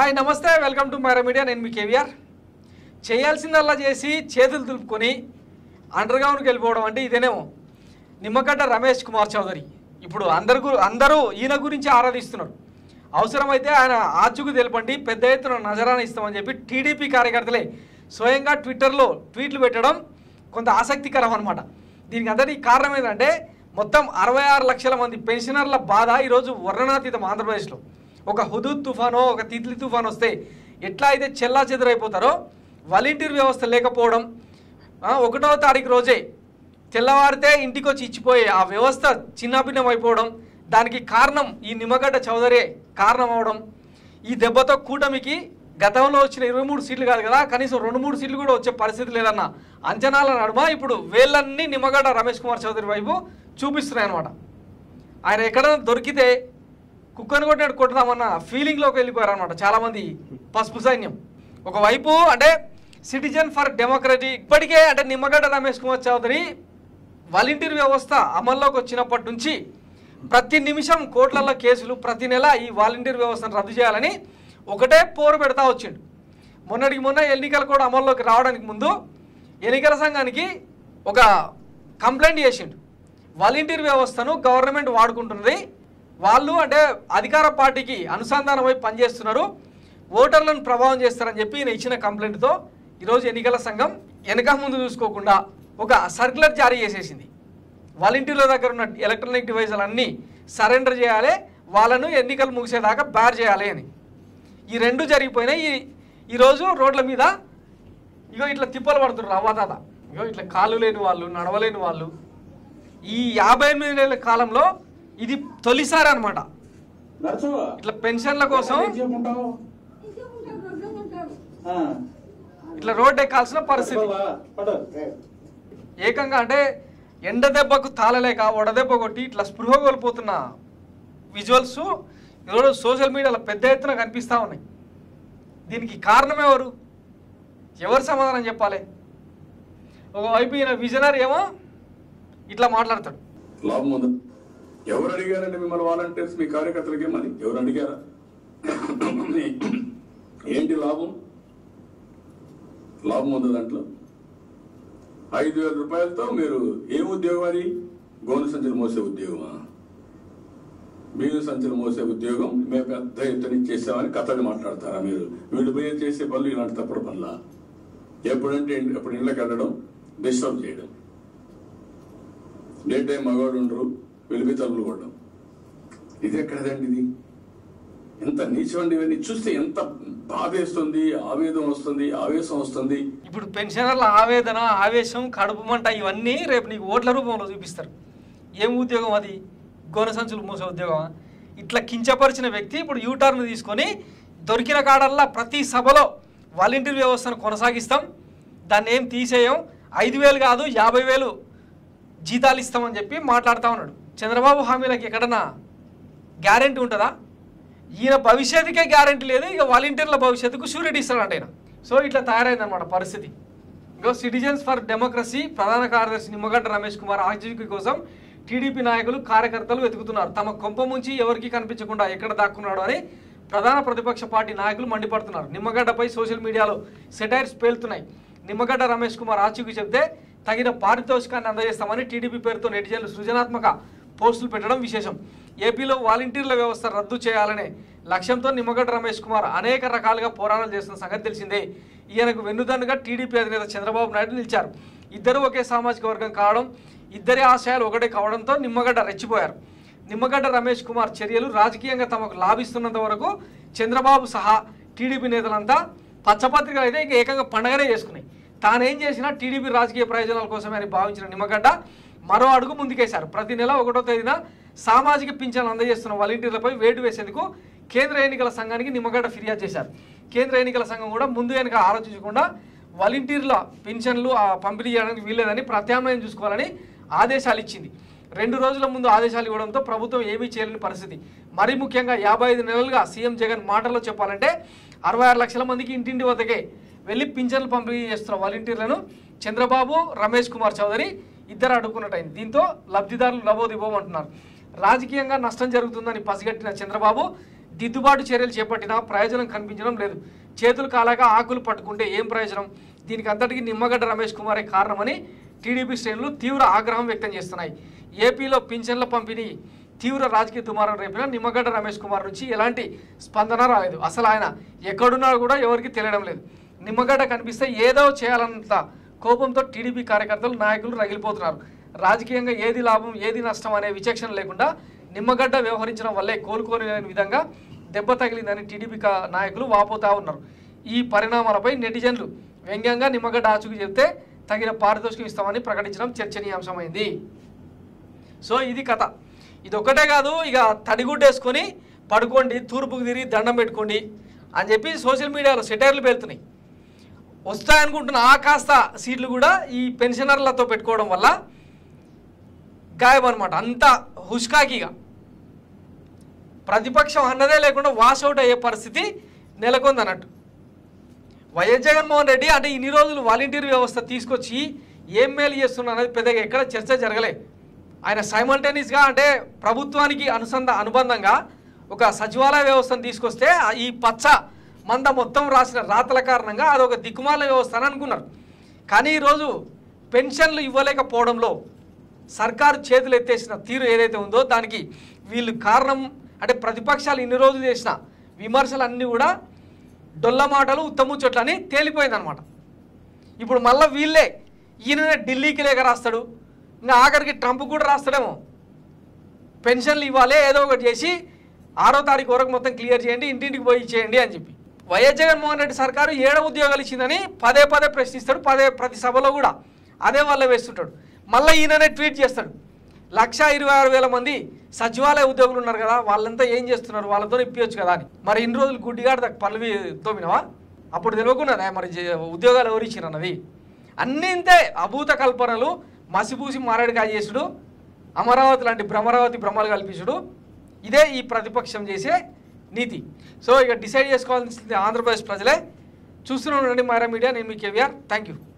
hi నమస్తే welcome to Myra media నేను మీ కేవీఆర్ చేయాల్సిందల్లా చేసి చేతులు దులుపుకొని అండర్గ్రౌండ్కి వెళ్ళిపోవడం అంటే ఇదేనేమో నిమ్మగడ్డ రమేష్ కుమార్ చౌదరి ఇప్పుడు అందరు గు- అందరూ ఈయన గురించి ఆరాధిస్తున్నారు అవసరమైతే ఆయన ఆచుకు తెలపండి పెద్ద ఎత్తున నజరాన ఇస్తామని చెప్పి టీడీపీ కార్యకర్తలే స్వయంగా ట్విట్టర్లో ట్వీట్లు పెట్టడం కొంత ఆసక్తికరం అనమాట దీనికి అందరికీ కారణం ఏంటంటే మొత్తం అరవై ఆరు లక్షల మంది పెన్షనర్ల బాధ ఈరోజు వర్ణనాతీతం ఆంధ్రప్రదేశ్లో ఒక హుదూద్ తుఫానో ఒక తిత్లీ తుఫాన్ వస్తే ఎట్లా అయితే చెల్లా చెదరైపోతారో వాలంటీర్ వ్యవస్థ లేకపోవడం ఆ, ఒకటో తారీఖు రోజే తెల్లవారితే ఇంటికి వచ్చి ఇచ్చిపోయే ఆ వ్యవస్థ చిన్నాభిన్నం అయిపోవడం దానికి కారణం ఈ నిమ్మగడ్డ చౌదరే కారణం అవడం ఈ దెబ్బతో కూటమికి గతంలో వచ్చిన ఇరవై మూడు సీట్లు కాదు కదా కనీసం రెండు మూడు సీట్లు కూడా వచ్చే పరిస్థితి లేదన్న అంచనాల నడుమ ఇప్పుడు వేళ్ళన్నీ నిమ్మగడ్డ రమేష్ కుమార్ చౌదరి వైపు చూపిస్తున్నాయి అనమాట ఆయన ఎక్కడైనా దొరికితే కుక్కను కొట్టినట్టు కొట్టుదామన్న ఫీలింగ్లోకి వెళ్ళిపోయారు అనమాట చాలామంది పసుపు సైన్యం ఒకవైపు అంటే సిటిజన్ ఫర్ డెమోక్రసీ ఇప్పటికే అంటే నిమ్మగడ్డ రమేష్ కుమార్ చౌదరి వాలంటీర్ వ్యవస్థ అమల్లోకి వచ్చినప్పటి నుంచి ప్రతి నిమిషం కోట్లలో కేసులు ప్రతి నెల ఈ వాలంటీర్ వ్యవస్థను రద్దు చేయాలని ఒకటే పోరు పెడతా వచ్చిండు మొన్నటికి మొన్న ఎన్నికలు కూడా అమల్లోకి రావడానికి ముందు ఎన్నికల సంఘానికి ఒక కంప్లైంట్ చేసిండు వాలంటీర్ వ్యవస్థను గవర్నమెంట్ వాడుకుంటున్నది వాళ్ళు అంటే అధికార పార్టీకి అనుసంధానమై పనిచేస్తున్నారు ఓటర్లను ప్రభావం చేస్తారని చెప్పి ఈయన ఇచ్చిన కంప్లైంట్తో ఈరోజు ఎన్నికల సంఘం వెనక ముందు చూసుకోకుండా ఒక సర్క్యులర్ జారీ చేసేసింది వాలంటీర్ల దగ్గర ఉన్న ఎలక్ట్రానిక్ డివైజులు అన్నీ సరెండర్ చేయాలి వాళ్ళను ఎన్నికలు ముగిసేదాకా బ్యార్ చేయాలి అని ఈ రెండు జరిగిపోయినాయి ఈ ఈరోజు రోడ్ల మీద ఇగో ఇట్లా తిప్పలు పడుతున్నారు అవ్వదాద ఇగో ఇట్లా కాళ్ళు లేని వాళ్ళు నడవలేని వాళ్ళు ఈ యాభై ఎనిమిది నెలల కాలంలో ఇది తొలిసారి అనమాట నడుచు ఇట్లా పెన్షన్ల కోసం చెప్పుకుంటావు ఇట్లా రోడ్ ఎక్కాల్సిన పరిస్థితి ఏకంగా అంటే ఎండ దెబ్బకు తాళలేక వడదెబ్బ కొట్టి ఇట్లా స్పృహ కోల్పోతున్న విజువల్స్ ఈరోజు సోషల్ మీడియాలో పెద్ద ఎత్తున కనిపిస్తూ ఉన్నాయి దీనికి కారణం ఎవరు ఎవరు సమాధానం చెప్పాలి ఒకవైపు ఈయన విజనరీ ఏమో ఇట్లా మాట్లాడతాడు లాభం ఉందా ఎవరు అడిగారండి మిమ్మల్ని వాలంటీర్స్ మీ కార్యకర్తలకి ఏమని ఎవరు అడిగారా ఏంటి లాభం లాభం ఉందా దాంట్లో ఐదు వేల రూపాయలతో మీరు ఏ ఉద్యోగం అది గోను సంచులు మోసే ఉద్యోగమా బియ్యం సంచులు మోసే ఉద్యోగం మేము పెద్ద ఎత్తున ఇచ్చేసామని కథలు మాట్లాడతారా మీరు వీళ్ళు పోయి చేసే పనులు ఇలాంటి తప్పుడు పనులా ఎప్పుడంటే ఎప్పుడు ఇళ్ళకి వెళ్ళడం డిస్టర్బ్ చేయడం డే టైం మగవాడు ఉండరు వెలిపి తలుపులు కొట్టడం ఇది ఎక్కడదండి ఇది ఎంత నీచమండి ఇవన్నీ చూస్తే ఎంత బాధేస్తుంది ఆవేదన వస్తుంది ఆవేశం వస్తుంది ఇప్పుడు పెన్షనర్ల ఆవేదన ఆవేశం కడుపు మంట ఇవన్నీ రేపు నీకు ఓట్ల రూపంలో చూపిస్తారు ఏం ఉద్యోగం అది గోనె సంచులు మోసే ఉద్యోగం ఇట్లా కించపరిచిన వ్యక్తి ఇప్పుడు యూటర్న్ తీసుకొని దొరికిన కాడల్లా ప్రతి సభలో వాలంటీర్ వ్యవస్థను కొనసాగిస్తాం దాన్ని ఏం తీసేయం ఐదు వేలు కాదు యాభై వేలు జీతాలు ఇస్తామని చెప్పి మాట్లాడుతూ ఉన్నాడు చంద్రబాబు హామీలకు ఎక్కడన్నా గ్యారెంటీ ఉంటుందా ఈయన భవిష్యత్తుకే గ్యారెంటీ లేదు ఇక వాలంటీర్ల భవిష్యత్తుకు షూరిటీ ఇస్తాడంట ఆయన సో ఇట్లా తయారైందన్నమాట పరిస్థితి ఇంకో సిటిజన్స్ ఫర్ డెమోక్రసీ ప్రధాన కార్యదర్శి నిమ్మగడ్డ రమేష్ కుమార్ ఆచూకీ కోసం టీడీపీ నాయకులు కార్యకర్తలు వెతుకుతున్నారు తమ కొంప ముంచి ఎవరికి కనిపించకుండా ఎక్కడ దాక్కున్నాడు అని ప్రధాన ప్రతిపక్ష పార్టీ నాయకులు మండిపడుతున్నారు నిమ్మగడ్డపై సోషల్ మీడియాలో సెటైర్స్ పేలుతున్నాయి నిమ్మగడ్డ రమేష్ కుమార్ ఆచూకీ చెబితే తగిన పారితోషికాన్ని అందజేస్తామని టీడీపీ పేరుతో నెటిజన్లు సృజనాత్మక పోస్టులు పెట్టడం విశేషం ఏపీలో వాలంటీర్ల వ్యవస్థ రద్దు చేయాలనే లక్ష్యంతో నిమ్మగడ్డ రమేష్ కుమార్ అనేక రకాలుగా పోరాటాలు చేస్తున్న సంగతి తెలిసిందే ఈయనకు వెన్నుదన్నుగా టీడీపీ అధినేత చంద్రబాబు నాయుడు నిలిచారు ఇద్దరు ఒకే సామాజిక వర్గం కావడం ఇద్దరి ఆశయాలు ఒకటే కావడంతో నిమ్మగడ్డ రెచ్చిపోయారు నిమ్మగడ్డ రమేష్ కుమార్ చర్యలు రాజకీయంగా తమకు లాభిస్తున్నంత వరకు చంద్రబాబు సహా టీడీపీ నేతలంతా పచ్చపత్రికలు అయితే ఇక ఏకంగా పండగనే చేసుకున్నాయి తానేం చేసినా టీడీపీ రాజకీయ ప్రయోజనాల కోసమే అని భావించిన నిమ్మగడ్డ మరో అడుగు ముందుకేశారు ప్రతి నెల ఒకటో తేదీన సామాజిక పింఛన్లు అందజేస్తున్న వాలంటీర్లపై వేటు వేసేందుకు కేంద్ర ఎన్నికల సంఘానికి నిమ్మగడ్డ ఫిర్యాదు చేశారు కేంద్ర ఎన్నికల సంఘం కూడా ముందు వెనుక ఆలోచించకుండా వాలంటీర్ల పింఛన్లు ఆ, పంపిణీ చేయడానికి వీల్లేదని ప్రత్యామ్నాయం చూసుకోవాలని ఆదేశాలు ఇచ్చింది రెండు రోజుల ముందు ఆదేశాలు ఇవ్వడంతో ప్రభుత్వం ఏమీ చేయలేని పరిస్థితి మరీ ముఖ్యంగా యాభై ఐదు నెలలుగా సీఎం జగన్ మాటల్లో చెప్పాలంటే అరవై ఆరు లక్షల మందికి ఇంటింటి వద్దకే వెళ్ళి పింఛన్లు పంపిణీ చేస్తున్న వాలంటీర్లను చంద్రబాబు రమేష్ కుమార్ చౌదరి ఇద్దరు అడ్డుకున్నట్టయింది దీంతో లబ్ధిదారులు లబోదిబోమంటున్నారు రాజకీయంగా నష్టం జరుగుతుందని పసిగట్టిన చంద్రబాబు దిద్దుబాటు చర్యలు చేపట్టినా ప్రయోజనం కనిపించడం లేదు చేతులు కాలాక ఆకులు పట్టుకుంటే ఏం ప్రయోజనం దీనికి అంతటికి నిమ్మగడ్డ రమేష్ కుమారే కారణమని టీడీపీ శ్రేణులు తీవ్ర ఆగ్రహం వ్యక్తం చేస్తున్నాయి ఏపీలో పింఛన్ల పంపిణీ తీవ్ర రాజకీయ దుమారం రేపిన నిమ్మగడ్డ రమేష్ కుమార్ నుంచి ఎలాంటి స్పందన రాలేదు అసలు ఆయన ఎక్కడున్నా కూడా ఎవరికి తెలియడం లేదు నిమ్మగడ్డ కనిపిస్తే ఏదో చేయాలన్నంత కోపంతో టీడీపీ కార్యకర్తలు నాయకులు రగిలిపోతున్నారు రాజకీయంగా ఏది లాభం ఏది నష్టం అనే విచక్షణ లేకుండా నిమ్మగడ్డ వ్యవహరించడం వల్లే కోలుకోలేని విధంగా దెబ్బ తగిలిందని టీడీపీ కా- నాయకులు వాపోతా ఉన్నారు ఈ పరిణామాలపై నెటిజన్లు వ్యంగ్యంగా నిమ్మగడ్డ ఆచుకు చెబితే తగిన పారితోషికం ఇస్తామని ప్రకటించడం చర్చనీయాంశమైంది సో ఇది కథ ఇది ఒక్కటే కాదు ఇక తడిగుడ్డ వేసుకొని పడుకోండి తూర్పుకు తిరిగి దండం పెట్టుకోండి అని చెప్పి సోషల్ మీడియాలో సెటైర్లు పెడుతున్నాయి వస్తాయనుకుంటున్న ఆ కాస్త సీట్లు కూడా ఈ పెన్షనర్లతో పెట్టుకోవడం వల్ల గాయం అనమాట అంత హుష్కాకిగా ప్రతిపక్షం అన్నదే లేకుండా వాషౌట్ అయ్యే పరిస్థితి నెలకొంది అన్నట్టు వైఎస్ జగన్మోహన్ రెడ్డి అంటే ఇన్ని రోజులు వాలంటీర్ వ్యవస్థ తీసుకొచ్చి ఏం మేలు చేస్తున్నా అనేది పెద్దగా ఎక్కడ చర్చ జరగలే ఆయన సైమల్టేనియస్గా అంటే ప్రభుత్వానికి అనుసంధ అనుబంధంగా ఒక సచివాలయ వ్యవస్థను తీసుకొస్తే ఆ ఈ పచ్చ మంద మొత్తం రాసిన రాతల కారణంగా అదొక దిక్కుమాల వ్యవస్థ అని అనుకున్నారు కానీ ఈరోజు పెన్షన్లు ఇవ్వలేకపోవడంలో సర్కారు చేతులు ఎత్తేసిన తీరు ఏదైతే ఉందో దానికి వీళ్ళు కారణం అంటే ప్రతిపక్షాలు ఇన్ని రోజులు చేసిన విమర్శలు అన్నీ కూడా డొల్ల మాటలు ఉత్తముచ్చట్లు అని తేలిపోయిందనమాట ఇప్పుడు మళ్ళీ వీళ్ళే ఈయననే ఢిల్లీకి లేక రాస్తాడు ఇంకా ఆఖరికి ట్రంప్ కూడా రాస్తాడేమో పెన్షన్లు ఇవ్వాలి ఏదో ఒకటి చేసి ఆరో తారీఖు వరకు మొత్తం క్లియర్ చేయండి ఇంటింటికి పోయి ఇచ్చేయండి అని చెప్పి వైఎస్ జగన్మోహన్ రెడ్డి సర్కారు ఏడ ఉద్యోగాలు ఇచ్చిందని పదే పదే ప్రశ్నిస్తాడు పదే ప్రతి సభలో కూడా అదే వల్ల వేస్తుంటాడు మళ్ళీ ఈయననే ట్వీట్ చేస్తాడు లక్ష ఇరవై ఆరు వేల మంది సచివాలయ ఉద్యోగులు ఉన్నారు కదా వాళ్ళంతా ఏం చేస్తున్నారు వాళ్ళతో ఇప్పించచ్చు కదా అని మరి ఇన్ని రోజులు గుడ్డిగాడు దాకా పనులు తోమినవా అప్పుడు తెలియకున్నదా మరి జే- ఉద్యోగాలు ఎవరు ఇచ్చారు అన్నది అన్నీ ఇంతే అభూత కల్పనలు మసిపూసి మారేడుకాయ చేసుడు అమరావతి లాంటి భ్రమరావతి భ్రమలు కల్పించుడు ఇదే ఈ ప్రతిపక్షం చేసే నీతి సో ఇక డిసైడ్ చేసుకోవాల్సింది ఆంధ్రప్రదేశ్ ప్రజలే చూస్తూనే ఉండండి మైరా మీడియా నేను మీ కేవీఆర్ థ్యాంక్ యూ